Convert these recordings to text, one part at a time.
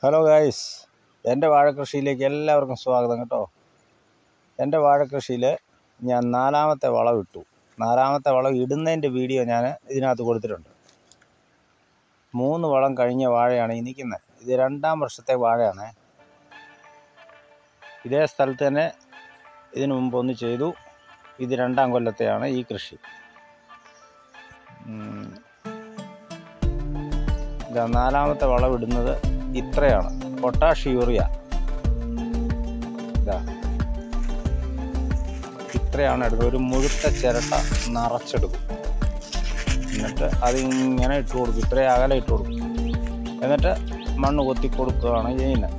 Hello guys എൻ്റെ വാഴക്കൃഷിയിലേക്ക് എല്ലാവർക്കും സ്വാഗതം കേട്ടോ എൻ്റെ വാഴക്കൃഷിയിൽ ഞാൻ നാലാമത്തെ വളം ഇട്ടു നാലാമത്തെ വളം ഇടുന്നതിൻ്റെ വീഡിയോ ഞാൻ ഇതിനകത്ത് കൊടുത്തിട്ടുണ്ട് മൂന്ന് വളം കഴിഞ്ഞ വാഴയാണ് ഈ നിൽക്കുന്നത് ഇത് രണ്ടാം വർഷത്തെ വാഴയാണ് ഇതേ സ്ഥലത്ത് തന്നെ ഇതിനു മുമ്പ് ഒന്ന് ചെയ്തു ഇത് രണ്ടാം കൊല്ലത്തെയാണ് ഈ കൃഷി ഉം. ഇതാ നാലാമത്തെ വളം ഇടുന്നത് ഇത്രയാണ് പൊട്ടാഷ് യൂറിയ ഇതാ ഇത്രയാണ് എടുക്കുക ഒരു മുഴുത്ത ചിരട്ട നിറച്ചെടുക്കും എന്നിട്ട് അതിങ്ങനെ ഇട്ട് കൊടുക്കും ഇത്രയും അകലെ ഇട്ട് കൊടുക്കും എന്നിട്ട് മണ്ണ് കൊത്തി കൊടുക്കുകയാണ് ചെയ്യുന്നത്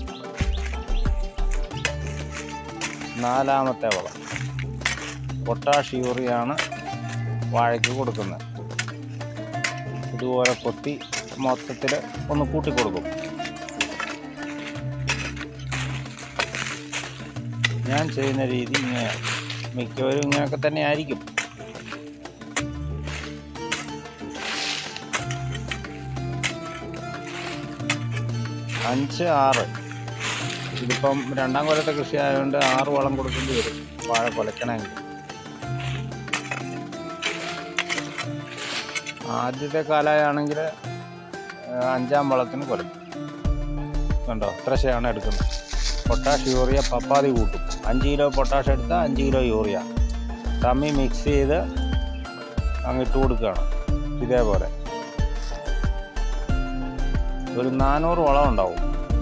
നാലാമത്തെ വളം പൊട്ടാഷ് യൂറിയാണ് വാഴയ്ക്ക് കൊടുക്കുന്നത് ഇതുപോലെ കൊത്തി മൊത്തത്തിൽ ഒന്ന് കൂട്ടി കൊടുക്കും ഞാൻ ചെയ്യുന്ന രീതി ഇങ്ങനെ മിക്കവരും ഇങ്ങനെയൊക്കെ തന്നെ ആയിരിക്കും അഞ്ച് ആറ് ഇതിപ്പം രണ്ടാം കൊല്ലത്തെ കൃഷി ആയതുകൊണ്ട് ആറ് വളം കൊടുക്കേണ്ടി വരും വാഴ കൊലക്കണമെങ്കിൽ ആദ്യത്തെ കാലമാണെങ്കിൽ അഞ്ചാം വളത്തിന് കൊലക്കും കണ്ടോ ഇത്രശയാണ് എടുക്കുന്നത് പൊട്ടാഷ് യൂറിയ പപ്പാതി കൂട്ടും അഞ്ച് കിലോ പൊട്ടാഷ് എടുത്താൽ അഞ്ച് കിലോ യൂറിയ തമ്മി മിക്സ് ചെയ്ത് അങ്ങ് ഇട്ട് കൊടുക്കുകയാണ് ഇതേപോലെ ഒരു നാനൂറ് വളം ഉണ്ടാവും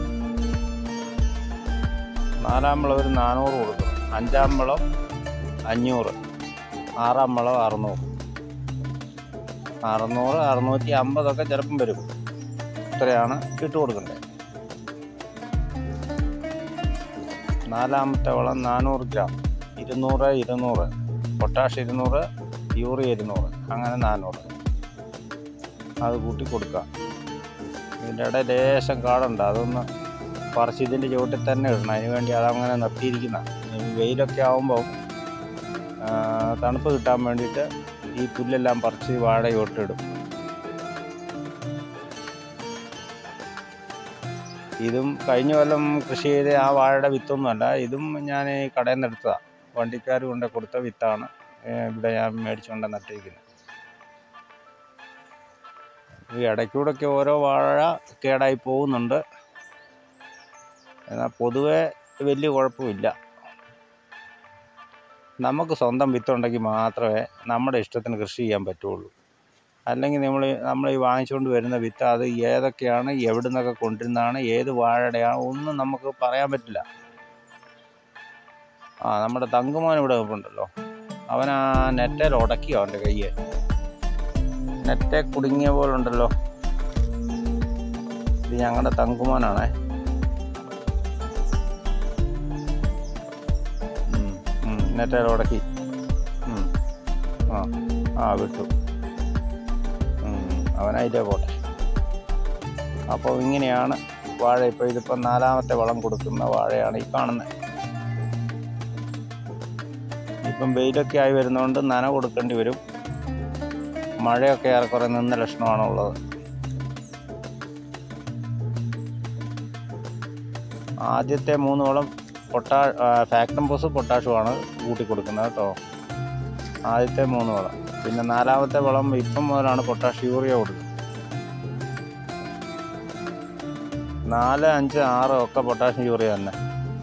നാലാം വളം ഒരു നാനൂറ് കൊടുക്കണം അഞ്ചാം വളം അഞ്ഞൂറ് ആറാം വളം അറുന്നൂറ് അറുന്നൂറ് അറുന്നൂറ്റി അമ്പതൊക്കെ ചിലപ്പം വരും ഇത്രയാണ് ഇട്ട് കൊടുക്കേണ്ടത് നാലാമത്തെ വളം നാനൂറ് ഗ്രാം ഇരുന്നൂറ് ഇരുന്നൂറ് പൊട്ടാഷ് ഇരുന്നൂറ് യൂറിയ ഇരുന്നൂറ് അങ്ങനെ നാനൂറ് അത് കൂട്ടി കൊടുക്കുക ഇതിൻ്റെ ഇടയിൽ ലേശം കാടുണ്ട് അതൊന്ന് പറിച്ച് ഇതിൻ്റെ ചുവട്ടിൽ തന്നെ ഇടണം അതിന് വേണ്ടി അതങ്ങനെ നിർത്തിയിരിക്കുന്ന വെയിലൊക്കെ ആകുമ്പോൾ തണുപ്പ് കിട്ടാൻ വേണ്ടിയിട്ട് ഈ പുല്ലെല്ലാം പറിച്ച് വാഴ ചുവട്ടിടും ഇതും കഴിഞ്ഞ കൊല്ലം കൃഷി ചെയ്ത ആ വാഴയുടെ വിത്തൊന്നുമല്ല ഇതും ഞാൻ ഈ കടയിൽ നിന്ന് എടുത്തതാണ് വണ്ടിക്കാർ കൊണ്ട് കൊടുത്ത വിത്താണ് ഏഹ് ഇവിടെ ഞാൻ മേടിച്ചുകൊണ്ട് നട്ടിരിക്കുന്നത് ഈ ഇടയ്ക്കൂടെയൊക്കെ ഓരോ വാഴ കേടായി പോകുന്നുണ്ട് എന്നാൽ പൊതുവെ വലിയ കുഴപ്പമില്ല നമുക്ക് സ്വന്തം വിത്തുണ്ടെങ്കിൽ മാത്രമേ നമ്മുടെ ഇഷ്ടത്തിന് കൃഷി ചെയ്യാൻ പറ്റുള്ളൂ അല്ലെങ്കിൽ നമ്മൾ നമ്മൾ ഈ വാങ്ങിച്ചുകൊണ്ട് വരുന്ന വിത്ത് അത് ഏതൊക്കെയാണ് എവിടെ നിന്നൊക്കെ കൊണ്ടിരുന്നതാണ് ഏത് വാഴയുടെയാണ് ഒന്നും നമുക്ക് പറയാൻ പറ്റില്ല ആ നമ്മുടെ തങ്കുമോൻ ഇവിടെ ഉണ്ടല്ലോ അവൻ ആ നെറ്റയിൽ ഉടക്കിയോ അവൻ്റെ കയ്യെ നെറ്റെ കുടുങ്ങിയ പോലെ ഉണ്ടല്ലോ ഇത് ഞങ്ങളുടെ തങ്കുമോനാണേ നെറ്റയിൽ ഉടക്കി ഉം. ആ ആ വിട്ടു ഉം. അവനതിൻ്റെ പോട്ടെ അപ്പോൾ ഇങ്ങനെയാണ് വാഴ ഇപ്പോൾ ഇതിപ്പോൾ നാലാമത്തെ വളം കൊടുക്കുന്ന വാഴയാണ് ഈ കാണുന്നത് ഇപ്പം വെയിലൊക്കെ ആയി വരുന്നതുകൊണ്ട് നന കൊടുക്കേണ്ടി വരും മഴയൊക്കെ ഏറെക്കുറെ നിന്ന ലക്ഷണമാണ് ഉള്ളത് ആദ്യത്തെ മൂന്ന് വളം പൊട്ടാ ഫാക്ടംപോസ് പൊട്ടാഷുമാണ് കൂട്ടി കൊടുക്കുന്നത് കേട്ടോ ആദ്യത്തെ മൂന്ന് വളം പിന്നെ നാലാമത്തെ വളം ഇപ്പം മുതലാണ് പൊട്ടാഷ് യൂറിയ കൊടുക്കുന്നത് നാല് അഞ്ച് ആറ് ഒക്കെ പൊട്ടാഷ്യം യൂറിയ തന്നെ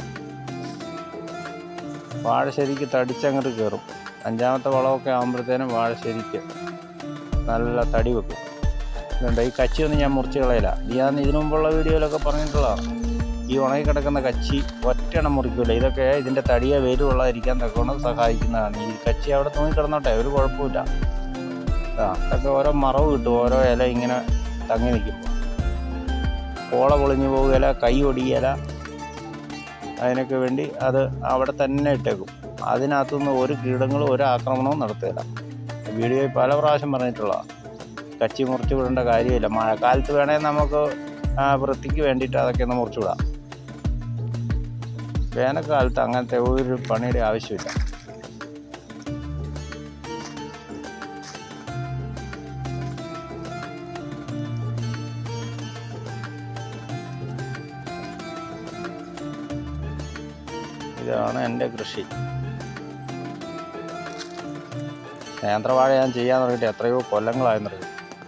വാഴ ശരിക്ക് തടിച്ചങ്ങോട്ട് കയറും അഞ്ചാമത്തെ വളമൊക്കെ ആകുമ്പോഴത്തേനും വാഴ ശരിക്ക് നല്ല തടി വെക്കും ഇതുണ്ട് ഈ കച്ചിയൊന്നും ഞാൻ മുറിച്ച് കളയില്ല ഞാൻ ഇതിനു മുമ്പുള്ള വീഡിയോയിലൊക്കെ പറഞ്ഞിട്ടുള്ളതാണ് ഈ ഉണങ്ങി കിടക്കുന്ന കച്ചി ഒറ്റയെണ്ണം മുറിക്കില്ല ഇതൊക്കെ ഇതിൻ്റെ തടിയെ വെയിൽ കൊള്ളാതിരിക്കാൻ തക്കവണ്ണം സഹായിക്കുന്നതാണ് ഈ കച്ചി അവിടെ തൂങ്ങി കിടന്നോട്ടെ ഒരു കുഴപ്പമില്ല ആ അതൊക്കെ ഓരോ മറവ് കിട്ടും ഓരോ ഇല ഇങ്ങനെ തങ്ങി നിൽക്കുമ്പോൾ പോള പൊളിഞ്ഞു പോകുകയില്ല കൈ ഒടിയല അതിനൊക്കെ വേണ്ടി അത് അവിടെ തന്നെ ഇട്ടേക്കും അതിനകത്തുനിന്ന് ഒരു കീടങ്ങളും ഒരു ആക്രമണവും നടത്തുകയില്ല വീഡിയോയിൽ പല പ്രാവശ്യം പറഞ്ഞിട്ടുള്ളതാണ് കച്ചി മുറിച്ച് വിടേണ്ട കാര്യമില്ല മഴക്കാലത്ത് വേണേൽ നമുക്ക് ആ, വൃത്തിക്ക് വേണ്ടിയിട്ട് അതൊക്കെ ഒന്ന് മുറിച്ചു വിടാം വേനൽക്കാലത്ത് അങ്ങനത്തെ ഒരു പണിയുടെ ആവശ്യമില്ല ഇതാണ് എൻ്റെ കൃഷി നേന്ത്രവാഴ ഞാൻ ചെയ്യാൻ തുടങ്ങിയിട്ട് എത്രയോ കൊല്ലങ്ങളായെന്നറിയും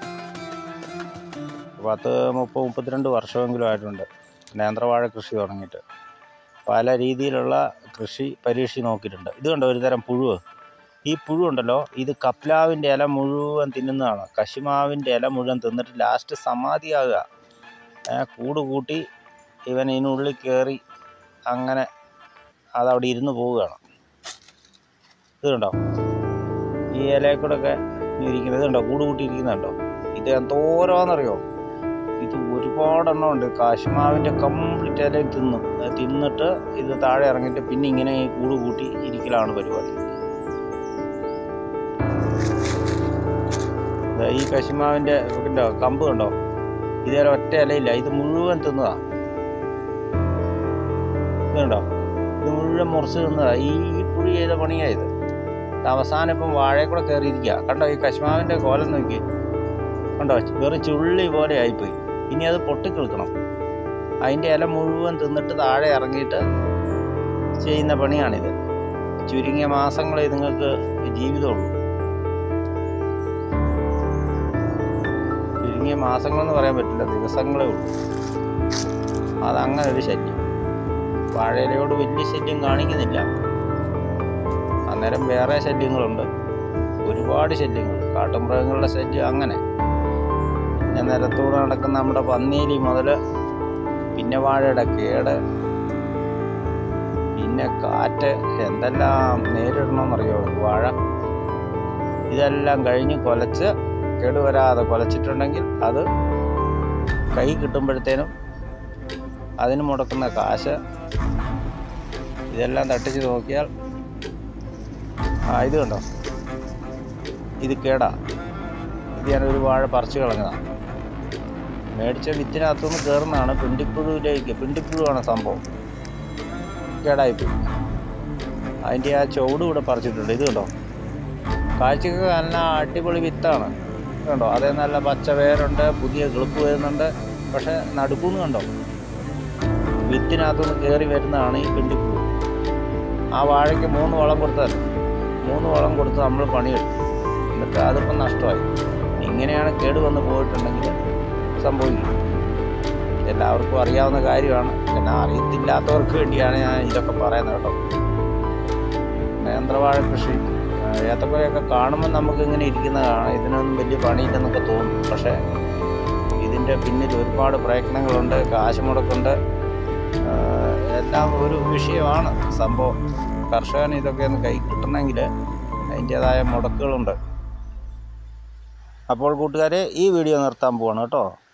പത്ത് മുപ്പത് മുപ്പത്തിരണ്ട് വർഷമെങ്കിലും ആയിട്ടുണ്ട് നേന്ത്രവാഴ കൃഷി തുടങ്ങിയിട്ട് പല രീതിയിലുള്ള കൃഷി പരീക്ഷിച്ച് നോക്കിയിട്ടുണ്ട് ഇത് കണ്ടോ ഒരു തരം പുഴു ഈ പുഴു ഉണ്ടല്ലോ ഇത് കപ്ലാവിൻ്റെ ഇല മുഴുവൻ തിന്നുന്നതാണ് കശുമാവിൻ്റെ ഇല മുഴുവൻ തിന്നിട്ട് ലാസ്റ്റ് സമാധിയാകുക ഏ, കൂട് കൂട്ടി ഇവൻ ഇതിനുള്ളിൽ കയറി അങ്ങനെ അതവിടെ ഇരുന്ന് പോവുകയാണ് ഇത് കണ്ടോ ഈ ഇലയിൽ കൂടെ ഒക്കെ ഇരിക്കുന്നത് കണ്ടോ കൂട് കൂട്ടി ഇരിക്കുന്നുണ്ടോ ഇത് എന്തോരോന്നറിയോ ഇത് ഒരുപാടെണ്ണം ഉണ്ട് കാശുമാവിൻ്റെ കംപ്ലീറ്റ് ഇലയും തിന്നും അത് തിന്നിട്ട് ഇത് താഴെ ഇറങ്ങിയിട്ട് പിന്നെ ഇങ്ങനെ ഈ കൂട് കൂട്ടി ഇരിക്കലാണ് പരിപാടി ദാ ഈ കശുമാവിൻ്റെ ഉണ്ടോ കമ്പ് കണ്ടോ ഇതേലെ ഒറ്റ ഇലയില്ല ഇത് മുഴുവൻ തിന്നതാ ഇത് കണ്ടോ ഇത് മുഴുവൻ മുറിച്ച് തിന്നതാ ഈ ഈ പുഴി ചെയ്ത പണിയായത് ഇത് അവസാനം ഇപ്പം വാഴയെ കൂടെ കയറിയിരിക്കുക കണ്ടോ ഈ കശുമാവിൻ്റെ കോലം നോക്കി കണ്ടോ വെറും ചുള്ളി പോലെ ആയിപ്പോയി ഇനി അത് പൊട്ടിക്കിളുക്കണം അതിൻ്റെ ഇല മുഴുവൻ തിന്നിട്ട് താഴെ ഇറങ്ങിയിട്ട് ചെയ്യുന്ന പണിയാണിത് ചുരുങ്ങിയ മാസങ്ങളെ നിങ്ങൾക്ക് ജീവിതമുള്ളൂ ചുരുങ്ങിയ മാസങ്ങളെന്ന് പറയാൻ പറ്റില്ല ദിവസങ്ങളേ ഉള്ളൂ അതങ്ങനെ ഒരു ശല്യം വാഴയിലയോട് വലിയ ശല്യം കാണിക്കുന്നില്ല അന്നേരം വേറെ ശല്യങ്ങളുണ്ട് ഒരുപാട് ശല്യങ്ങൾ കാട്ടുമൃഗങ്ങളുടെ ശല്യം അങ്ങനെ പിന്നെ നിരത്തൂടെ നടക്കുന്ന നമ്മുടെ പന്നീലി മുതൽ പിന്നെ വാഴയുടെ കേട് പിന്നെ കാറ്റ് എന്തെല്ലാം നേരിടണമെന്നറിയോ വാഴ ഇതെല്ലാം കഴിഞ്ഞ് കുലച്ച് കേടുവരാതെ കുലച്ചിട്ടുണ്ടെങ്കിൽ അത് കൈ കിട്ടുമ്പോഴത്തേനും അതിന് മുടക്കുന്ന കാശ് ഇതെല്ലാം തട്ടിച്ച് നോക്കിയാൽ ആ ഇത് കണ്ടോ ഇത് കേടാ ഇത് ഞാനൊരു വാഴ പറിച്ചു കളഞ്ഞതാണ് മേടിച്ച വിത്തിനകത്തുനിന്ന് കയറുന്നതാണ് പിണ്ടിപ്പുഴുവിലേക്ക് പിണ്ടിപ്പുഴുവാണ് സംഭവം കേടായിപ്പോയി അതിൻ്റെ ആ ചുവട് ഇവിടെ പറിച്ചിട്ടുണ്ട് ഇത് കണ്ടോ കാഴ്ചക്ക് നല്ല അടിപൊളി വിത്താണ് കണ്ടോ അതേ നല്ല പച്ച വേരുണ്ട് പുതിയ കിളിപ്പ് വരുന്നുണ്ട് പക്ഷെ നടുക്കൂന്ന് കണ്ടോ വിത്തിനകത്തുനിന്ന് കയറി വരുന്നതാണ് ഈ പിണ്ടിപ്പുഴു ആ വാഴയ്ക്ക് മൂന്ന് വളം കൊടുത്താൽ മൂന്ന് വളം കൊടുത്ത് നമ്മൾ പണിയെടുക്കും എന്നിട്ട് അതിപ്പം നഷ്ടമായി ഇങ്ങനെയാണ് കേട് വന്ന് പോയിട്ടുണ്ടെങ്കിൽ സംഭവിക്കും എല്ലാവർക്കും അറിയാവുന്ന കാര്യമാണ് പിന്നെ അറിയത്തില്ലാത്തവർക്ക് വേണ്ടിയാണ് ഞാൻ ഇതൊക്കെ പറയുന്നത് കേട്ടോ നേന്ത്രവാഴ കൃഷി ആ, ഏത്തക്കൊലയൊക്കെ കാണുമ്പോൾ നമുക്ക് ഇങ്ങനെ ഇരിക്കുന്ന കാണാം ഇതിനൊന്നും വലിയ പണിയില്ലെന്നൊക്കെ തോന്നും പക്ഷേ ഇതിൻ്റെ പിന്നിൽ ഒരുപാട് പ്രയത്നങ്ങളുണ്ട് കാശ് മുടക്കുണ്ട് ആ, എല്ലാം ഒരു വിഷയമാണ് സംഭവം കർഷകന് ഇതൊക്കെ ഒന്ന് കൈ കിട്ടണമെങ്കിൽ അതിൻ്റേതായ മുടക്കുകളുണ്ട് അപ്പോൾ കൂട്ടുകാരെ ഈ വീഡിയോ നിർത്താൻ പോവാണ് കേട്ടോ